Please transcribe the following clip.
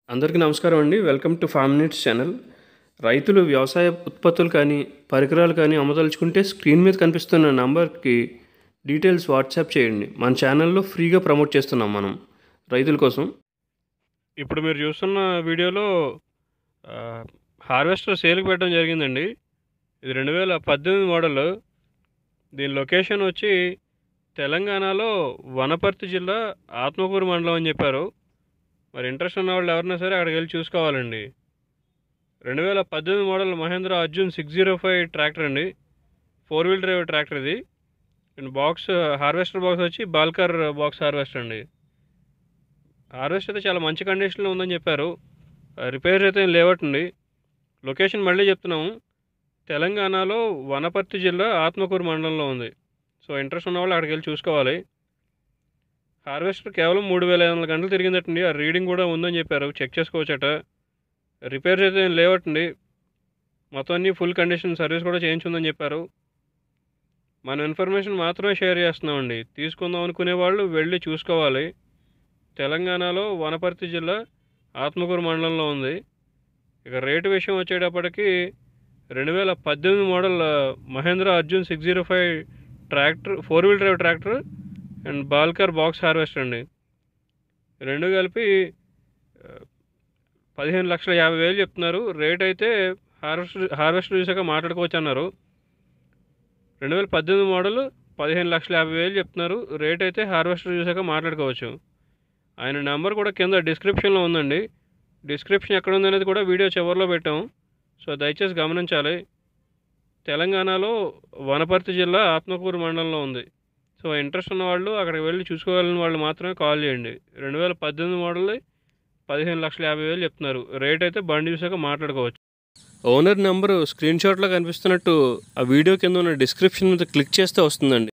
అందరికీ నమస్కారం అండి వెల్కమ్ టు ఫార్మ్ నీట్స్ ఛానల్ రైతులు వ్యవసాయ ఉత్పత్తులు కానీ పరికరాలు కానీ అమ్మదలుచుకుంటే స్క్రీన్ మీద కనిపిస్తున్న నంబర్కి డీటెయిల్స్ వాట్సాప్ చేయండి మన ఛానల్లో ఫ్రీగా ప్రమోట్ చేస్తున్నాం మనం రైతుల కోసం ఇప్పుడు మీరు చూస్తున్న వీడియోలో హార్వెస్టర్ సేల్కి పెట్టడం జరిగిందండి ఇది రెండు వేల పద్దెనిమిది మోడల్ దీని లొకేషన్ వచ్చి తెలంగాణలో వనపర్తి జిల్లా ఆత్మకూరు మండలం అని చెప్పారు మరి ఇంట్రెస్ట్ ఉన్న వాళ్ళు ఎవరైనా సరే అక్కడికి వెళ్ళి చూసుకోవాలండి రెండు వేల పద్దెనిమిది model Mahindra Arjun six zero five tractor అండి ఫోర్ వీల్ డ్రైవ్ ట్రాక్టర్ ఇది అండ్ బాక్స్ హార్వెస్టర్ బాక్స్ వచ్చి బాల్కర్ బాక్స్ హార్వెస్టర్ అండి హార్వెస్టర్ అయితే చాలా మంచి కండిషన్లో ఉందని చెప్పారు రిపేర్స్ అయితే ఏం లేవటండి లొకేషన్ మళ్ళీ చెప్తున్నాము తెలంగాణలో వనపర్తి జిల్లా ఆత్మకూరు మండలంలో ఉంది సో ఇంట్రెస్ట్ ఉన్న వాళ్ళు అక్కడికి వెళ్ళి చూసుకోవాలి హార్వెస్టర్ కేవలం మూడు వేల ఐదు వందల గంటలు తిరిగిందటండి ఆ రీడింగ్ కూడా ఉందని చెప్పారు చెక్ చేసుకోవచ్చట రిపేర్స్ అయితే ఏం లేవటండి మొత్తం అన్ని ఫుల్ కండిషన్ సర్వీస్ కూడా చేయించుందని చెప్పారు మనం ఇన్ఫర్మేషన్ మాత్రమే షేర్ చేస్తున్నామండి తీసుకుందాం అనుకునే వాళ్ళు వెళ్ళి చూసుకోవాలి తెలంగాణలో వనపర్తి జిల్లా ఆత్మకూరు మండలంలో ఉంది ఇక రేటు విషయం వచ్చేటప్పటికి రెండు వేల పద్దెనిమిది model Mahindra Arjun six zero five tractor four wheel drive tractor and బాల్కర్ బాక్స్ హార్వెస్టర్ అండి రెండు కలిపి ఆ, పదిహేను లక్షల యాభై వేలు చెప్తున్నారు రేట్ అయితే హార్వెస్టర్ హార్వెస్టర్ చూసాక మాట్లాడుకోవచ్చు అన్నారు రెండు వేల పద్దెనిమిది మోడల్ పదిహేను లక్షల యాభై వేలు చెప్తున్నారు రేట్ అయితే హార్వెస్టర్ చూసాక మాట్లాడుకోవచ్చు ఆయన నెంబర్ కూడా కింద డిస్క్రిప్షన్లో ఉందండి డిస్క్రిప్షన్ ఎక్కడ ఉందనేది కూడా వీడియో చివరిలో పెట్టాం సో దయచేసి గమనించాలి తెలంగాణలో వనపర్తి జిల్లా ఆత్మకూరు మండలంలో ఉంది సో ఇంట్రెస్ట్ ఉన్న వాళ్ళు అక్కడికి వెళ్ళి చూసుకోవాలని వాళ్ళు మాత్రమే కాల్ చేయండి రెండు వేల పద్దెనిమిది మోడల్ పదిహేను లక్షల యాభై వేలు చెప్తున్నారు రేట్ అయితే బండి చూసాక మాట్లాడుకోవచ్చు ఓనర్ నెంబర్ స్క్రీన్ షాట్లో కనిపిస్తున్నట్టు ఆ వీడియో కింద ఉన్న డిస్క్రిప్షన్ మీద క్లిక్ చేస్తే వస్తుందండి